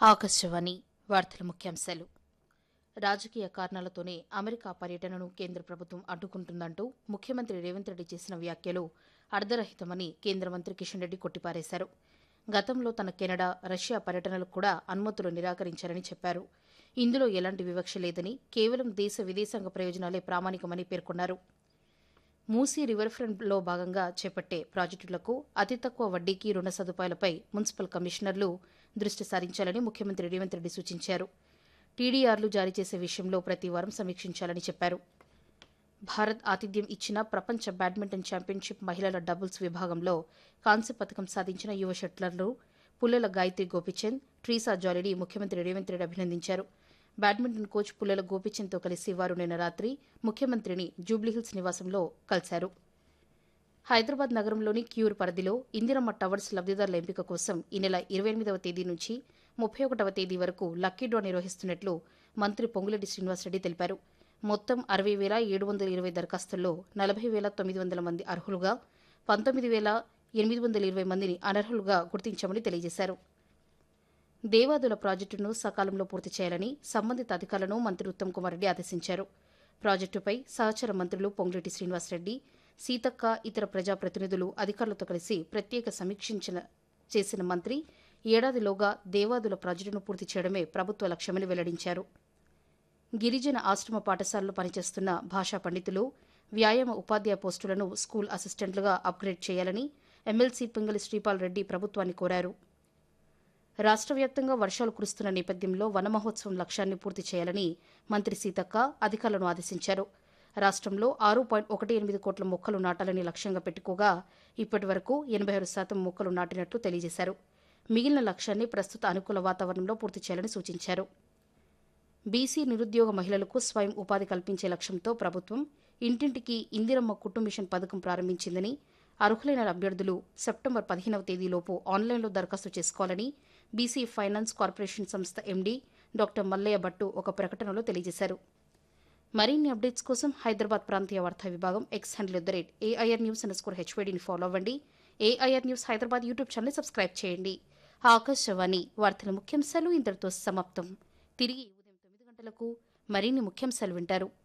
ఆకాశవాణి వార్తల ముఖ్యాంశాలు రాజకీయ కారణాలతోనే అమెరికా పర్యటనను కేంద్ర ప్రభుత్వం అడ్డుకుంటుందంటూ ముఖ్యమంత్రి రేవంత్ రెడ్డి చేసిన వ్యాఖ్యలు అర్ధరహితమని కేంద్ర మంత్రి కిషన్ రెడ్డి కొట్టిపారేశారు గతంలో తన కెనడా రష్యా పర్యటనలకు కూడా అనుమతులు నిరాకరించారని చెప్పారు ఇందులో ఎలాంటి వివక్ష లేదని కేవలం దేశ విదేశాంగ ప్రయోజనాలే ప్రామాణికమని పేర్కొన్నారు మూసీ రివర్ ఫ్రంట్లో భాగంగా చేపట్టే ప్రాజెక్టులకు అతి తక్కువ వడ్డీకి రుణ సదుపాయాలపై మున్సిపల్ కమిషనర్లు దృష్టి సారించాలని ముఖ్యమంత్రి రేవంత్ రెడ్డి సూచించారు టీడీఆర్లు జారీ చేసే విషయంలో ప్రతి వారం సమీక్షించాలని చెప్పారు భారత్ ఆతిథ్యం ఇచ్చిన ప్రపంచ బ్యాడ్మింటన్ ఛాంపియన్షిప్ మహిళల డబుల్స్ విభాగంలో కాంస్య పథకం సాధించిన యువ షట్లర్లు పుల్లెల గాయత్రి గోపిచంద్ ట్రీసా జాలిడి ముఖ్యమంత్రి రేవంత్ రెడ్డి అభినందించారు బ్యాడ్మింటన్ కోచ్ పుల్లెల గోపిచంద్తో కలిసి వారు నిన్న రాత్రి ముఖ్యమంత్రిని జూబ్లీహిల్స్ నివాసంలో కలిశారు హైదరాబాద్ నగరంలోని క్యూర్ పరిధిలో ఇందిరమ్మ టవర్స్ లబ్దిదారుల ఎంపిక కోసం ఈ నెల ఇరవై ఎనిమిదవ తేదీ నుంచి ముప్పై ఒకటవ తేదీ వరకు లక్కీ డ్రా నిర్వహిస్తున్నట్లు మంత్రి పొంగులేటి శ్రీనివాసరెడ్డి తెలిపారు మొత్తం అరవై వేల ఏడు వందల ఇరవై దరఖాస్తుల్లో నలభై వేల తొమ్మిది వందల మంది అర్హులుగా పంతొమ్మిది వేల ఎనిమిది వందల ఇరవై మందిని అనర్హులుగా గుర్తించామని తెలియజేశారు దేవాదుల ప్రాజెక్టును సకాలంలో పూర్తి చేయాలని సంబంధిత అధికారులను మంత్రి ఉత్తమ్ కుమార్ రెడ్డి ఆదేశించారు ప్రాజెక్టుపై సహచర మంత్రులు పొంగులేటి శ్రీనివాసరెడ్డి సీతక్క ఇతర ప్రజాప్రతినిధులు అధికారులతో కలిసి ప్రత్యేక సమీక్షించిన చేసిన మంత్రి ఏడాదిలోగా దేవాదుల ప్రాజెక్టును పూర్తి చేయడమే ప్రభుత్వ లక్ష్యమని వెల్లడించారు గిరిజన ఆశ్రమ పాఠశాలలో పనిచేస్తున్న భాషా పండితులు వ్యాయామ ఉపాధ్యాయ పోస్టులను స్కూల్ అసిస్టెంట్లుగా అప్గ్రేడ్ చేయాలని ఎమ్మెల్సీ పింగళి శ్రీపాల్ రెడ్డి ప్రభుత్వాన్ని కోరారు రాష్ట్ర వ్యాప్తంగా వర్షాలు కురుస్తున్న నేపథ్యంలో వన మహోత్సవం లక్ష్యాన్ని పూర్తి చేయాలని మంత్రి సీతక్క అధికారులను ఆదేశించారు రాష్ట్రంలో ఆరు పాయింట్ ఒకటి ఎనిమిది కోట్ల మొక్కలు నాటాలని లక్ష్యంగా పెట్టుకోగా ఇప్పటి వరకు ఎనభై ఆరు శాతం మొక్కలు నాటినట్లు తెలియజేశారు మిగిలిన లక్ష్యాన్ని ప్రస్తుత అనుకూల వాతావరణంలో పూర్తి చేయాలని సూచించారు బీసీ నిరుద్యోగ మహిళలకు స్వయం ఉపాధి కల్పించే లక్ష్యంతో ప్రభుత్వం ఇంటింటికి ఇందిరమ్మ కుటుంబ మిషన్ పథకం ప్రారంభించిందని అర్హులైన అభ్యర్థులు సెప్టెంబర్ పదిహేనవ తేదీలోపు ఆన్లైన్లో దరఖాస్తు చేసుకోవాలని బీసీ ఫైనాన్స్ కార్పొరేషన్ సంస్థ ఎండీ డాక్టర్ మల్లయ్య భట్టు ఒక ప్రకటనలో తెలియజేశారు మరిన్ని అప్డేట్స్ కోసం హైదరాబాద్ ప్రాంతీయ వార్తా విభాగం X handle at the rate AIR news under score హెచ్వేడిని ఫాలో అవ్వండి AIR news Hyderabad YouTube channel subscribe చేయండి ఆకాశవాణి వార్తల ముఖ్యాంశాలు ఇంతటితో సమాప్తం తిరిగి ఉదయం తొమ్మిది గంటలకు మరిన్ని ముఖ్యాంశాలు వింటారు